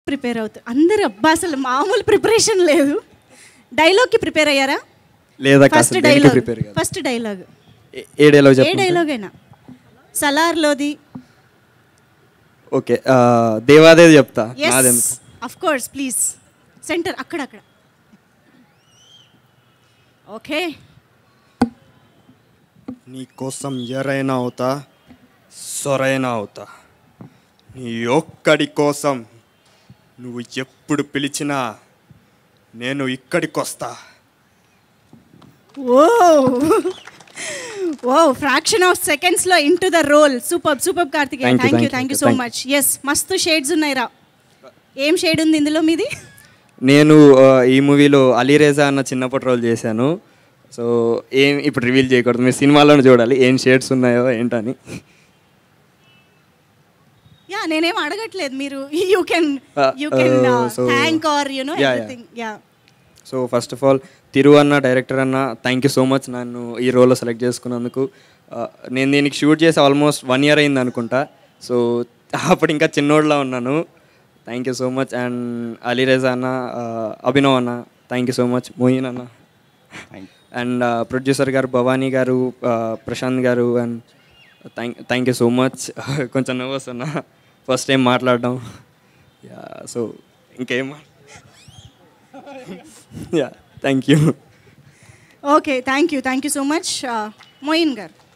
Prepare అవుతారు అందరు అబ్బా అసలు మామూలు ప్రిపరేషన్ లేదు డైలాగ్కి ప్రిపేర్ అయ్యారా లేదా కాస్త ఫస్ట్ దేనికి డైలాగ్ ప్రిపేర్ కాదు ఫస్ట్ డైలాగ్ ఏ- ఏ డైలాగ్ ఏ చెప్పండి డైలాగ్ అయినా సలార్లోది ఓకే ఆ, దేవాదేవి చెప్తా ఎస్ నాదెందుకు అఫ్ కోర్స్ ప్లీజ్ సెంటర్ అక్కడ అక్కడ ఓకే నీ కోసం ఎరైనా అవుతా సొరైనా అవుతా నీ ఒక్కడి కోసం నువ్వు ఎప్పుడు పిలిచినా నేను ఇక్కడికి వస్తా ఓ ఓ ఫ్రాక్షన్ ఆఫ్ సెకండ్స్ లో into the role super super Karthikeya Thank you, thank you thank thank you, you so thank you. Much yes మస్తు షేడ్స్ ఉన్నాయి రా ఏం షేడ్ ఉంది ఇందులో మీది నేను ఆ, ఈ మూవీలో అలీరేజా అన్న చిన్నప్పటి రోల్ చేశాను సో ఏం ఇప్పుడు రివీల్ చేయకూడదు మీరు సినిమాలోనే చూడాలి ఏం షేడ్స్ ఉన్నాయో ఏంటని యా నేనేం అడగట్లేదు మీరు you can Uh, you can uh, so- thank are you know Yeah, yeah. Everything yeah so first of all Thiru అన్న డైరెక్టర్ అన్న థ్యాంక్ యూ సో మచ్ నన్ను ఈ రోల్లో సెలెక్ట్ చేసుకున్నందుకు ఆ, నేను దీనికి షూట్ చేసి ఆల్మోస్ట్ వన్ ఇయర్ అయింది అనుకుంటా సో అప్పుడు ఇంకా చిన్నోడ్లా ఉన్నాను thank you so much and Alireza అన్న ఆ, అభినవ్ అన్న thank you so much Moin అన్న అండ్ ప్రొడ్యూసర్ గారు భవానీ గారు ఆ, Prashanth garu and thank thank you so much కొంచెం నర్వస్ అన్న ఫస్ట్ టైం మాట్లాడడం యా సో ఇంకేం yeah thank you okay thank you thank you so much Moin గారు